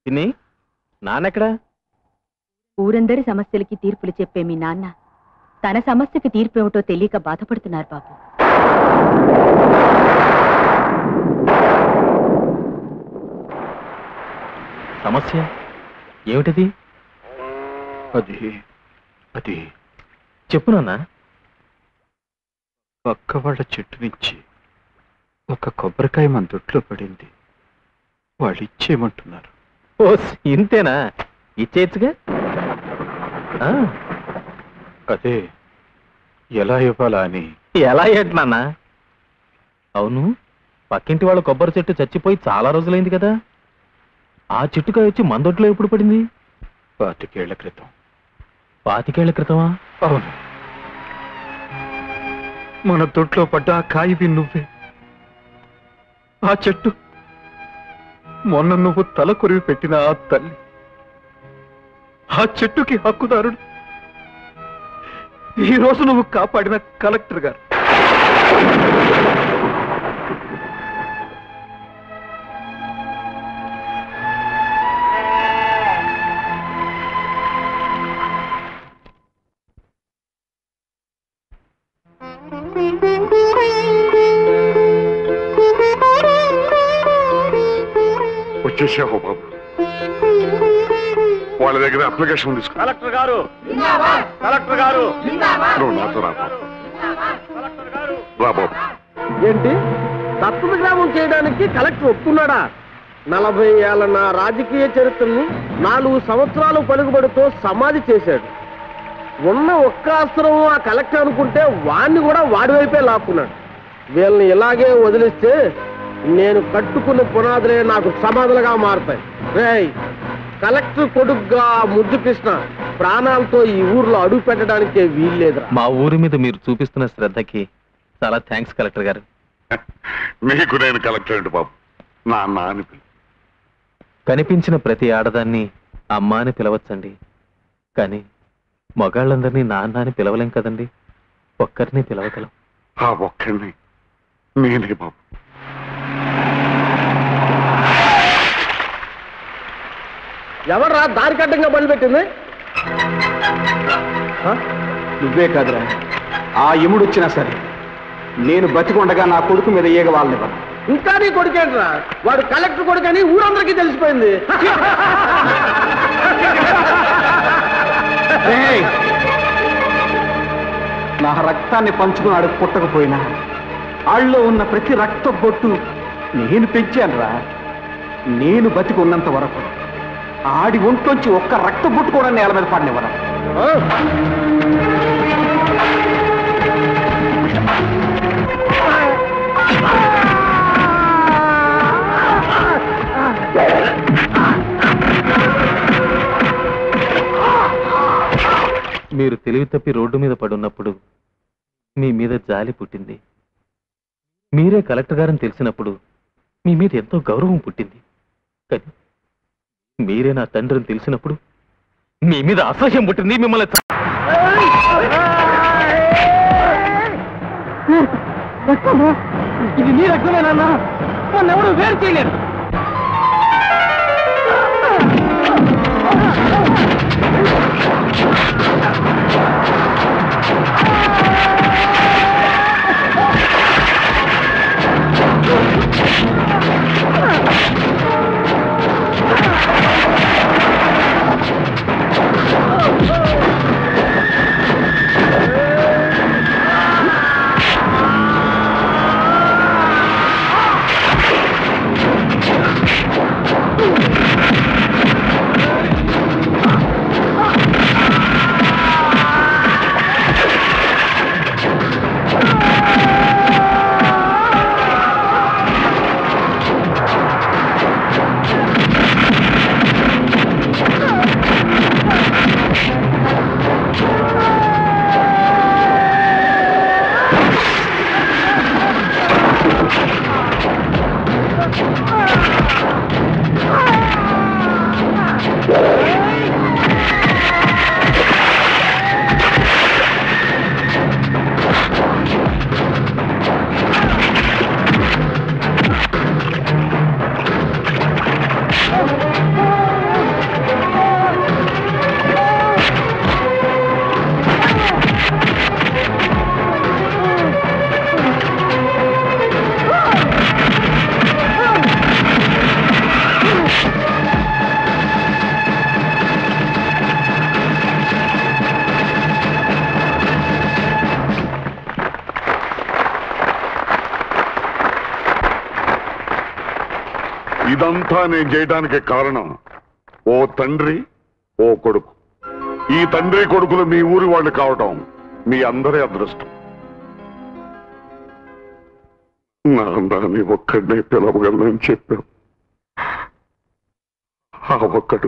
పిన్ని నాన్నెక్కడా ఊరందరి సమస్యలకి తీర్పులు చెప్పే మీ నాన్న తన సమస్యకి తీర్పు ఏమిటో తెలియక బాధపడుతున్నారు బాబు సమస్య ఏమిటిది అది అది చెప్పు నాన్న పక్క వాళ్ళ చెట్టు నుంచి ఒక కొబ్బరికాయ మన దొడ్లో పడింది వాళ్ళు ఇచ్చేయమంటున్నారు ఓ ఇంతేనా ఇచ్చేయచ్చుగా ఆ, అదే ఎలా ఇవ్వాలా అని ఎలా ఏంటి నాన్న అవును పక్కింటి వాళ్ళ కొబ్బరి చెట్టు చచ్చిపోయి చాలా రోజులైంది కదా ఆ చెట్టుకాయ వచ్చి మందొట్లో ఎప్పుడు పడింది పాతికేళ్ల క్రితం పాతికేళ్ల క్రితమా అవును మన దొడ్లో పడ్డ ఆ కాయవి నువ్వే ఆ చెట్టు మొన్న నువ్వు తల కొరివి పెట్టిన ఆ తల్లి ఆ చెట్టుకి హక్కుదారుడు ఈ రోజు నువ్వు కాపాడిన కలెక్టర్ గారు వచ్చేసావు బాబు వాళ్ళ దగ్గర అప్లికేషన్ తీసుకో కలెక్టర్ గారు కలెక్టర్ గారు నువ్వు నాతో రా బాబు రా బాబు ఏంటి తప్పుడు గ్రామం చేయడానికి కలెక్టర్ ఒప్పుకున్నాడా నలభై ఏళ్ల నా రాజకీయ చరిత్రను నాలుగు సంవత్సరాలు పలుకుబడితో సమాధి చేశాడు ఉన్న ఒక్క అస్త్రం ఆ కలెక్టర్ అనుకుంటే వాణ్ణి కూడా వాడి వైపే లాక్కున్నాడు వీళ్ళని ఇలాగే వదిలిస్తే నేను కట్టుకున్న పునాదులే నాకు సమాధులుగా మారుతాయి రేయ్ కలెక్టర్ కొడుగ్గా ఆ ముద్దు కృష్ణ ప్రాణాలతో ఈ ఊర్లో అడుగు పెట్టడానికే వీల్లేదురా మా ఊరి మీద మీరు చూపిస్తున్న శ్రద్ధకి చాలా థ్యాంక్స్ కలెక్టర్ గారు నీకు నేను కలెక్టర్ ఏంటి బాబు నా అన్న అని పిలు. కనిపించిన ప్రతి ఆడదాన్ని అమ్మ అని పిలవచ్చండి కానీ మగాళ్ళందరినీ నాన్న అని పిలవలేం కదండి ఒక్కరిని పిలవగలం ఆ ఒక్కడిని నేనే బాబు ఎవర్రా దారి కట్టంగా బండిపెట్టింది నువ్వే కాదురా ఆ యముడు వచ్చినా సరే నేను బతికొండగా నా కొడుకు మీద ఈగ వాళ్ళనివ్వను ఇంకా నీ కొడుకేంట్రా వాడు కలెక్టర్ కొడుకని ఊరందరికీ తెలిసిపోయింది ఏయ్! నా రక్తాన్ని పంచుకున్నాడు పుట్టకపోయినా ఆళ్ళలో ఉన్న ప్రతి రక్త బొట్టు నేను పెంచానురా నేను బతికి ఉన్నంత వరకు ఆడి ఒంట్లోంచి ఒక్క రక్త బొట్టు కూడా నేల మీద పడినవరా ఆ? మీరు తెలివి తప్పి రోడ్డు మీద పడున్నప్పుడు మీ మీద జాలి పుట్టింది మీరే కలెక్టర్ గారని తెలిసినప్పుడు మీ మీద ఎంతో గౌరవం పుట్టింది కానీ మీరే నా తండ్రిని తెలిసినప్పుడు మీ మీద అసహ్యం పుట్టింది మిమ్మల్ని చ- ఇది నీ రక్తమేనన్నా నన్ను వేరు చేయలేదు ఆ ఇదంతా నేను చేయడానికి కారణం ఓ తండ్రి ఓ కొడుకు ఈ తండ్రి కొడుకులు మీ ఊరి వాళ్ళు కావటం మీ అందరి అదృష్టం నా నాని ఒక్కడినే పిలవగలనని చెప్పావు ఆ ఒక్కడు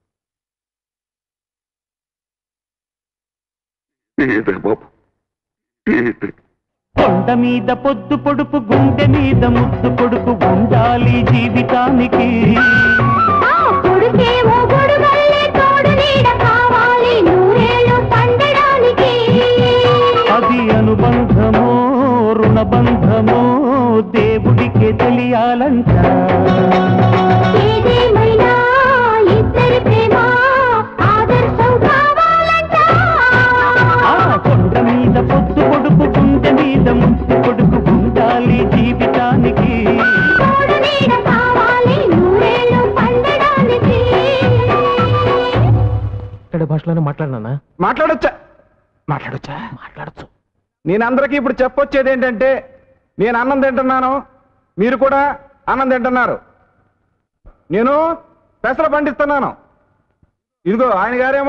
ఇదే బాబు ఇదే కొండ మీద పొద్దు పొడుపు గుండె మీద ముద్దు కొడుకు ఉండాలి జీవితానికి ఆ కొడుకేమో గొడుగల్లే తోడు నీడ కావాలి నూరేళ్ళు పండడానికి అది అనుబంధమో రుణబంధమో దేవుడికే తెలియాలంట ఏదేమైనా ఇద్దరి ప్రేమ ఆదర్శం కావాలంట ఆ కొండ మీద పొద్దు పొడుపు గుండె మీద ముద్దు కొడుకు ఉండాలి జీవితానికి తోడు నీడ కావాలి నూరేళ్ళు పండడానికి ఇక్కడ భాషలోనే మాట్లాడినా మాట్లాడొచ్చా మాట్లాడొచ్చా మాట్లాడచ్చు నేను అందరికీ ఇప్పుడు చెప్పొచ్చేది ఏంటంటే నేను అన్నం తింటున్నాను మీరు కూడా అన్నం తింటున్నారు నేను పెసర పండిస్తున్నాను ఇదిగో ఆయన గారేమో